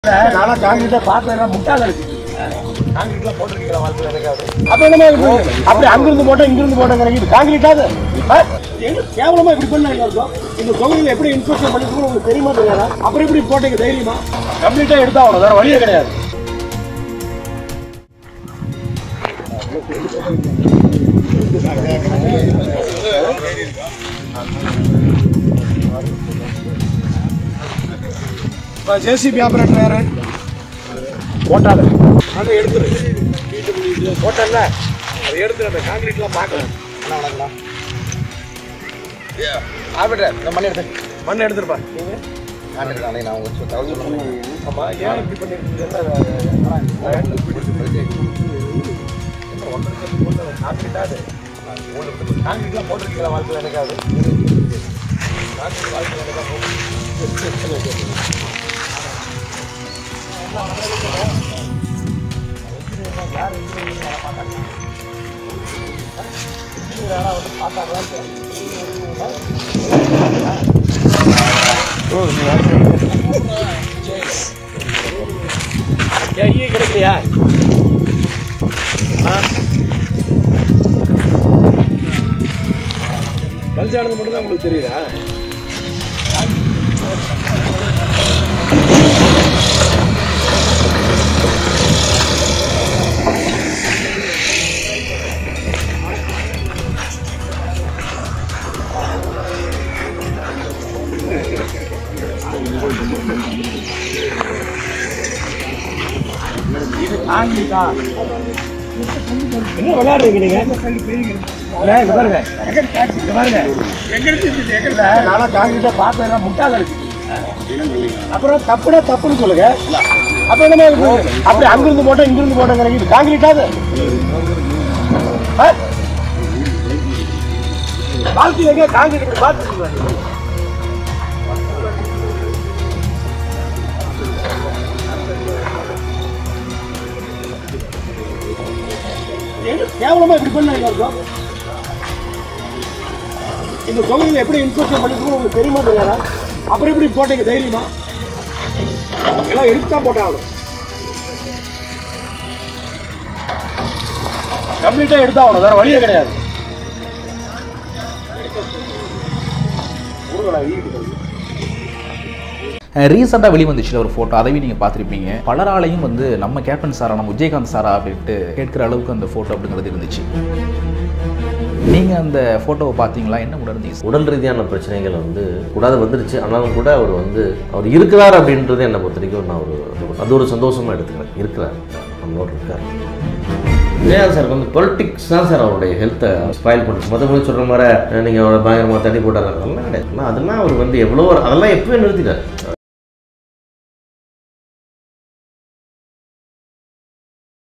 நானா காங்கிரீட்டை பார்த்தேன் முட்டாள இருக்கு காங்கிரீட்லாம் போட்டிருக்கீங்களா வாழ்க்கையில் எனக்காவது அப்ப என்னமா இது? அப்படி அங்கிருந்து போட்டா இங்கிருந்து போட்டா கிடைக்குது காங்கிரீட்டாது ஆ? எங்க கேவலமா இப்படி பண்ண இருக்கும் இந்த தொகுதியில் எப்படி இன்ஸ்பெக்ஷன் பண்ணிருக்கோம் உங்களுக்கு தெரியுமா தெரியாதா அப்புறம் எப்படி போட்டீங்க தைரியமா கம்ப்ளீட்டா எடுத்தா அவ்வளோ வேற வழியே கிடையாது இப்போ ஜேசிபி ஆப்ரேட்டர் யாரு போட்டால அதை எடுத்துரு வீட்டு போட்டல அதை எடுத்துரு அந்த காங்கிரீட்லாம் பார்க்கலாம் என்ன வணக்கம் ஆப்ரேட்டர் இந்த மண் எடுத்து மண் எடுத்துருப்பா நீங்க ஆமா ஏன் இப்படி பண்ணிருக்கீங்க காங்கிரீட்லாம் போட்டிருக்கீங்களா வாழ்க்கையில் எனக்காவது காங்கிரீட் வாழ்க்கையில் எனக்காவது ஐயே கிடைக்கலையா கல்யாணம் மட்டும் தான் உங்களுக்கு தெரியுதா ஆங்கிலா என்ன விளையாடுறீங்க நீங்க இல்ல, இங்க பாருங்க இங்க பாருங்க இல்ல, நானா காங்கிரீட்டை பார்த்தேன் முட்டாள இருக்கு அப்புறம் தப்புனா தப்புன்னு சொல்லுங்க அப்ப என்னமா இது? அப்படி அங்கிருந்து போட்டா இங்கிருந்து போட்டா கிடைக்குது காங்கிரீட்டாது ஆ? வாழ்க்கையில எங்க காங்கிரீட் இப்படி பார்த்துருக்கீங்களா எங்க கேவலமா இப்படி பண்ண இருக்கும் இந்த தொகுதியில் எப்படி இன்ஸ்பெக்ஷன் பண்ணிருக்கோம் உங்களுக்கு தெரியுமா தெரியாதா அப்புறம் எப்படி போட்டீங்க தைரியமா எல்லாம் எடுத்து தான் போட்டாங்க கம்ப்ளீட்டா எடுத்தா ஆகணும் வேற வழியே கிடையாது ஊருகளா வீட்டுக்கு ரீசெண்டாக வெளிவந்துச்சுல ஒரு ஃபோட்டோ அதையும் நீங்கள் பார்த்துருப்பீங்க பலராலையும் வந்து நம்ம கேப்டன் சாரா நம்ம விஜயகாந்த் சாரா அப்படின்ட்டு கேட்குற அளவுக்கு அந்த ஃபோட்டோ அப்படிங்கிறது இருந்துச்சு நீங்கள் அந்த ஃபோட்டோவை பார்த்தீங்களா என்ன உணர்ந்தீங்க உடல் ரீதியான பிரச்சனைகள் வந்து கூடாது வந்துருச்சு ஆனாலும் கூட அவர் வந்து அவர் இருக்கிறார் அப்படின்றது என்னை பொறுத்த வரைக்கும் நான் ஒரு அது ஒரு சந்தோஷமாக எடுத்துக்கிறேன் இருக்கிறார் நம்மளோட இருக்கார் விஜயகாந்த் சார் வந்து பொலிட்டிக்ஸ் தான் சார் அவருடைய ஹெல்த்தை ஸ்பாயில் பண்ணுச்சு மொதல் முதல் சொல்கிற மாதிரி நீங்கள் அவரை பயங்கரமாக தட்டி போட்டார் அதெல்லாம் கிடையாது ஆனால் அதெல்லாம் அவர் வந்து எவ்வளோ அதெல்லாம் எப்பவே நிறுத்திட்டார்